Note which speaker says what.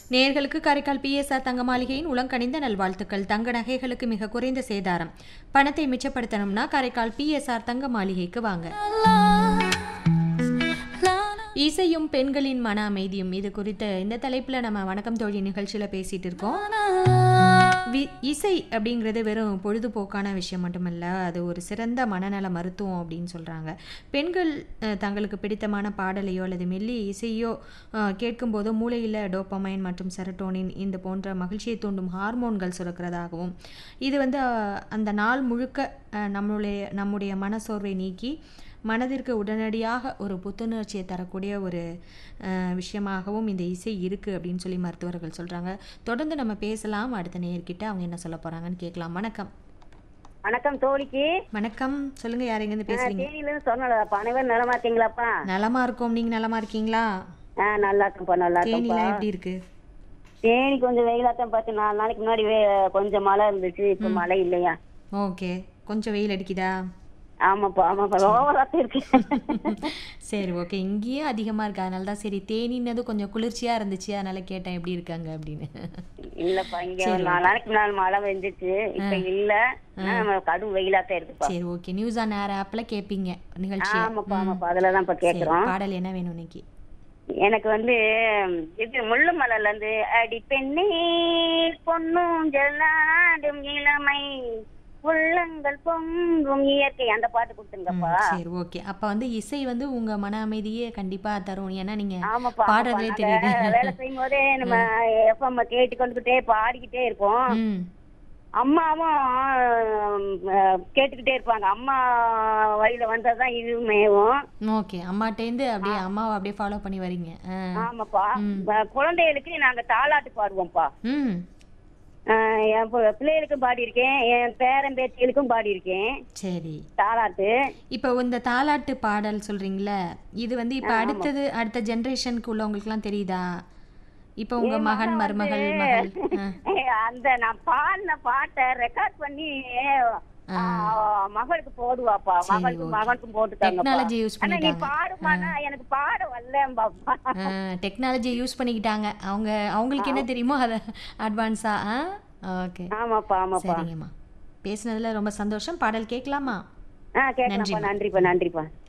Speaker 1: நேயர்களுக்கு காரைக்கால் பிஎஸ்ஆர் தங்க மாளிகையின் உளங்கணிந்த நல்வாழ்த்துக்கள் தங்க நகைகளுக்கு மிக குறைந்த சேதாரம் பணத்தை மிச்சப்படுத்தணும்னா காரைக்கால் பிஎஸ்ஆர் தங்க மாளிகைக்கு வாங்க இசையும் பெண்களின் மன அமைதியும் இது குறித்த இந்த தலைப்பில் நம்ம வணக்கம் தோழி நிகழ்ச்சியில் பேசிட்டு இருக்கோம் வி இசை அப்படிங்கிறது வெறும் பொழுதுபோக்கான விஷயம் மட்டுமல்ல அது ஒரு சிறந்த மனநல மருத்துவம் அப்படின்னு சொல்கிறாங்க பெண்கள் அஹ், தங்களுக்கு பிடித்தமான பாடலையோ அல்லது மெல்லிய இசையோ அஹ், கேட்கும்போதோ மூளையில் டோப்பமைன் மற்றும் செரட்டோனின் இந்த போன்ற மகிழ்ச்சியை தூண்டும் ஹார்மோன்கள் சுரக்கிறதாகவும் இது வந்து அஹ், அந்த நாள் முழுக்க அஹ், நம்மளுடைய நம்முடைய மனசோர்வை நீக்கி மனதிற்கு உடனடியாக ஒரு புத்துணர்ச்சியை தரக்கூடிய ஒரு அஹ், விஷயமாகவும் இந்த இசை இருக்குது அப்படின்னு சொல்லி மருத்துவர்கள் சொல்கிறாங்க தொடர்ந்து நம்ம பேசலாம் அடுத்த நேயர்கிட்ட அவங்க என்ன சொல்ல போகிறாங்கன்னு கேட்கலாம் வணக்கம்
Speaker 2: வணக்கம் தோழிக்கு
Speaker 1: வணக்கம் சொல்லுங்க யார் எங்கேருந்து பேசுறீங்க
Speaker 2: தேனியில இருந்து சொன்னலப்பா அனைவரும் நலமா இருக்கீங்களாப்பா
Speaker 1: நலமா இருக்கோம் நீங்க நலமா இருக்கீங்களா
Speaker 2: ஆ நல்லா இருக்கேன்ப்பா நல்லா இருக்கேன்ப்பா
Speaker 1: தேனிலாம் எப்படி இருக்கு
Speaker 2: தேனி கொஞ்சம் வெயிலாத்தான் பார்த்து நாலு நாளைக்கு முன்னாடி வே- கொஞ்சம் மழை இருந்துச்சு இப்ப மழை இல்லையா
Speaker 1: ஓகே கொஞ்சம் வெயில் அடிக்குதா
Speaker 2: ஆமாப்பா ஆமாப்பா ஓவராத்தான் இருக்கு
Speaker 1: சரி ஓகே இங்கேயும் அதிகமாக இருக்கு அதனால தான் சரி தேனின்னது கொஞ்சம் குளிர்ச்சியாக இருந்துச்சு அதனால கேட்டேன் எப்படி இருக்காங்க அப்படின்னு
Speaker 2: இல்லப்பா இங்க ஒரு நாலு நாளைக்கு முன்னாடி மழை வெந்துச்சு இப்ப இல்ல ஆனா, கடும் வெயிலாத்தான் இருக்குப்பா
Speaker 1: சரி ஓகே நியூஸ் ஆன் ஏர் ஆப்பில் கேட்பீங்க நிகழ்ச்சி
Speaker 2: ஆமாப்பா ஆமாப்பா அதுலதான் இப்ப கேக்குறோம்
Speaker 1: பாடல் என்ன வேணும் இன்னைக்கு
Speaker 2: எனக்கு வந்து இது முள்ளு மலைல இருந்து அடி பெண்ணே பொன்னும் ஜல்லாடும் இளமை உள்ளங்கள் பொங்கும் இயற்கை அந்த பாட்டு கொடுத்துருங்கப்பா
Speaker 1: சரி ஓகே அப்ப வந்து இசை வந்து உங்க மன அமைதியே கண்டிப்பா தரும் ஏன்னா நீங்க
Speaker 2: ஆமாப்பா
Speaker 1: பாடுறதுலே
Speaker 2: ஆமாப்பா.
Speaker 1: தெரியுது
Speaker 2: நாங்க வேலை செய்யும் போதே நம்ம எஃப்எம் கேட்டு கொண்டுகிட்டே பாடிக்கிட்டே இருப்போம்
Speaker 1: ம்
Speaker 2: அம்மாவும் அஹ், கேட்டுக்கிட்டே இருப்பாங்க அம்மா வழியில வந்ததுதான் இதுமேவும்
Speaker 1: ஓகே அம்மாட்டேந்து அப்படியே அம்மாவை அப்படியே ஃபாலோ பண்ணி வரீங்க ஆ.
Speaker 2: ஆமாப்பா அஹ், குழந்தைகளுக்கு நாங்க தாலாட்டு பாடுவோம்ப்பா
Speaker 1: ம்
Speaker 2: ஆஹ் என் பு- பிள்ளைகளுக்கும் பாடியிருக்கேன் என் பேரன் பேத்திகளுக்கும் பாடியிருக்கேன்
Speaker 1: சரி
Speaker 2: தாலாட்டு
Speaker 1: இப்போ இந்த தாலாட்டு பாடல் சொல்றீங்களே இது வந்து இப்போ அடுத்தது அடுத்த ஜென்ரேஷனுக்கு உள்ளவங்களுக்குலாம் தெரியுதா இப்போ உங்க மகன் மருமகள் மகள் ஆ.
Speaker 2: ஏய், அந்த நான் பாடின பாட்டை ரெக்கார்ட் பண்ணி ஆஹ், மகளுக்கு போடுவாப்பா மகளுக்கும் மகனுக்கும் போட்டுட்டாங்க
Speaker 1: டெக்னாலஜி யூஸ்
Speaker 2: ஆனா நீ
Speaker 1: பண்ணிட்டாங்க
Speaker 2: பாடுமானா எனக்கு பாட வரலம்பாப்பா
Speaker 1: டெக்னாலஜியை யூஸ் பண்ணிக்கிட்டாங்க அவங்க அவங்களுக்கு என்ன தெரியுமோ அதை அட்வான்ஸா ஆ ஓகே
Speaker 2: ஆமாப்பா ஆமாப்பா
Speaker 1: சரிங்கம்மா பேசுனதுல ரொம்ப சந்தோஷம் பாடல் கேட்கலாமா
Speaker 2: ஆ கேட்கலாம்ப்பா நன்றிப்பா நன்றிப்பா